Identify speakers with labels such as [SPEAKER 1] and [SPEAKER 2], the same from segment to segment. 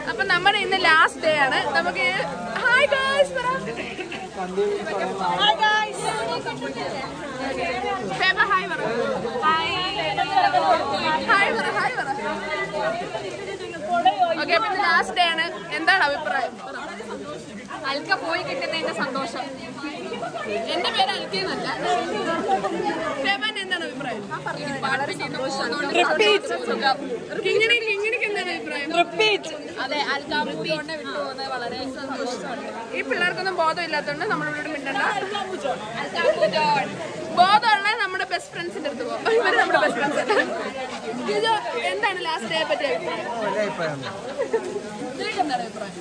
[SPEAKER 1] അപ്പൊ നമ്മുടെ ഇന്ന് ലാസ്റ്റ് ഡേ ആണ് നമുക്ക് ഹായ് ഗായ്സ് പറ ഹായ് ഗായ്സ് ഫേബ ഹായ് പറ ഹായ് ഹായ് പറ ഹായ് പറ ഓക്കെ അപ്പൊ ഇന്ന് ലാസ്റ്റ് ഡേ ആണ് എന്താണ് അഭിപ്രായം പറ.
[SPEAKER 2] അൽക്ക പോയി കിട്ടുന്നതിന്റെ സന്തോഷം
[SPEAKER 1] എന്റെ പേര് അൽക്കിന്നല്ല ഫേബാന്റെ എന്താണ് അഭിപ്രായം
[SPEAKER 2] വളരെ സന്തോഷം
[SPEAKER 1] കിങ്ങിണി കിങ്ങിണിക്ക് എന്താണ് അഭിപ്രായം
[SPEAKER 2] അതെ അൽക്ക കൊണ്ട് വിട്ടു പോകുന്നത് വളരെ സന്തോഷമാണ്
[SPEAKER 1] ഈ പിള്ളേർക്കൊന്നും ബോധമില്ലാത്തതുകൊണ്ട് നമ്മളിവിടെ മിണ്ടണ്ട ബോധമുള്ള നമ്മുടെ ബെസ്റ്റ് ഫ്രണ്ട്സിന്റെ അടുത്ത് പോകും ഇവര് നമ്മുടെ ബെസ്റ്റ് ഫ്രണ്ട്സ് ജിജോ എന്താണ് ലാസ്റ്റ് ഡേ പറ്റിയ അഭിപ്രായം നിനക്ക് എന്താണ് അഭിപ്രായം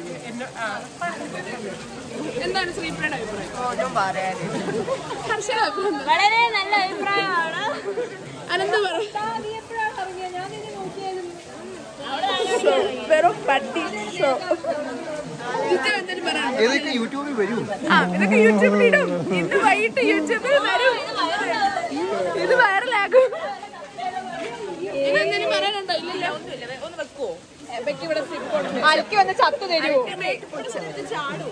[SPEAKER 1] എന്താണ് ശ്രീപ്രയുടെ അഭിപ്രായം ഹർഷയുടെ അഭിപ്രായം എന്താണ്?
[SPEAKER 2] വളരെ നല്ല അഭിപ്രായമാണ്
[SPEAKER 1] അനന്ത് പറ വെറും പട്ടി ഷോ ജിജോ എന്തെങ്കിലും പറയാനുണ്ടോ?
[SPEAKER 3] ഇതൊക്കെ യൂട്യൂബിൽ വരൂ
[SPEAKER 1] ആ ഇതൊക്കെ യൂട്യൂബിൽ ഇടും ഇന്ന് വൈകിട്ട് യൂട്യൂബിൽ വരും ഇത് വൈറലാകും ഇതെന്തിനും പറയാനുണ്ടോ ഇല്ലല്ലോ ഒന്ന് വെക്കുവോ എബയ്ക്ക് ഇവിടെ
[SPEAKER 2] അൽക്കി വന്ന് ചത്തു തരൂ
[SPEAKER 1] ചാടുവോ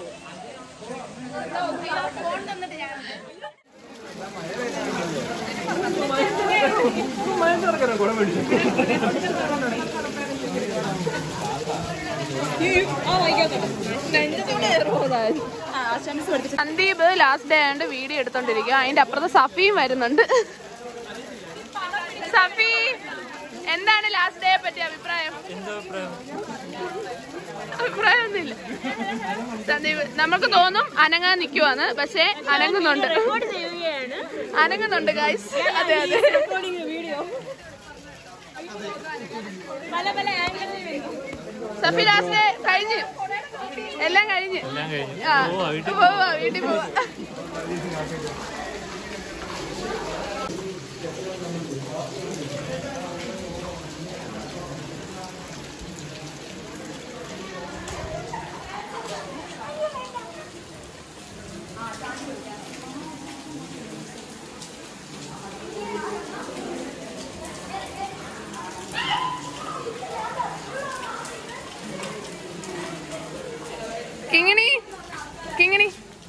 [SPEAKER 1] സന്ദീപ് ലാസ്റ്റ് ഡേ ആയതുകൊണ്ട് വീഡിയോ എടുത്തോണ്ടിരിക്കുക അതിന്റെ അപ്പുറത്ത് സഫിയും വരുന്നുണ്ട് സഫി എന്താണ് ലാസ്റ്റ് ഡേ പറ്റി അഭിപ്രായം അഭിപ്രായമൊന്നുമില്ല സന്ദീപ് നമുക്ക് തോന്നും അനങ്ങാൻ നിൽക്കുവാന്ന് പക്ഷേ അനങ്ങുന്നുണ്ട് അനങ്ങുന്നുണ്ട് ഗൈസ് അതെ അതെ സഫി ലാസ്റ്റ് ഡേ കഴിഞ്ഞ് എല്ലാം കഴിഞ്ഞ് ആ പോവാ വീട്ടിൽ പോവാ കിങ്ങിണി കിങ്ങിണി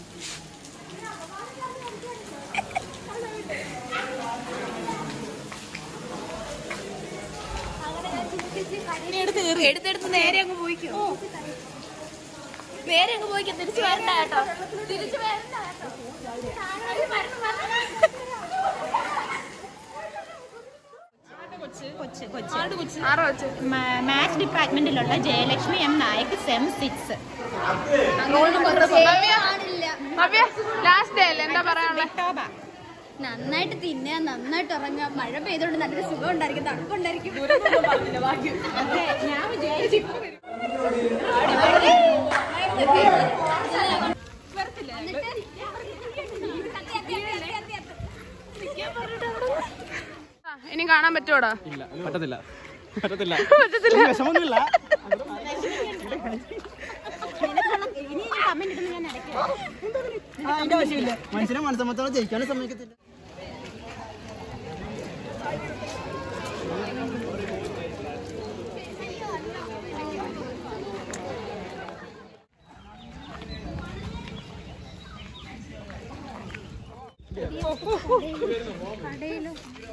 [SPEAKER 2] എടുത്തെടുത്ത് നേരെ അങ്ങ് പോയിക്കോ നേരെ അങ്ങ് പോയിക്കോ തിരിച്ചു വരണ്ട കേട്ടോ തിരിച്ചു വരണ്ട കേട്ടോ കൊച്ച് കൊച്ച്
[SPEAKER 1] ആറോ വെച്ച്
[SPEAKER 4] മാത്സ് ഡിപ്പാർട്ട്മെന്റിലുള്ള Jayalakshmi M Nayak sem six
[SPEAKER 1] Bhavya last day അല്ലേ എന്താ പറയാനുള്ളത്
[SPEAKER 4] ടോബ
[SPEAKER 5] നന്നായിട്ട് തിന്നുക നന്നായിട്ട് ഉറങ്ങുക മഴ പെയ്തോണ്ട് നല്ലൊരു സുഖം ഉണ്ടായിരിക്കും തണുപ്പുണ്ടായിരിക്കും
[SPEAKER 4] അതെ ഞാൻ വിചാരിച്ചു
[SPEAKER 1] ആ, ഇനി കാണാൻ പറ്റുമോടാ
[SPEAKER 3] ഇല്ല പറ്റത്തില്ല പറ്റത്തില്ല
[SPEAKER 1] പറ്റത്തില്ല
[SPEAKER 3] വിഷമൊന്നുമില്ല
[SPEAKER 4] ഇനി കമന്റ് ഇടുന്ന ഞാൻ അടയ്ക്കാം
[SPEAKER 3] അതിന്റെ ആവശ്യമില്ല മനുഷ്യനെ മനസ്സമ്മത്തോളം ജയിക്കാനും സമ്മതിക്കത്തില്ല
[SPEAKER 5] കടയിലും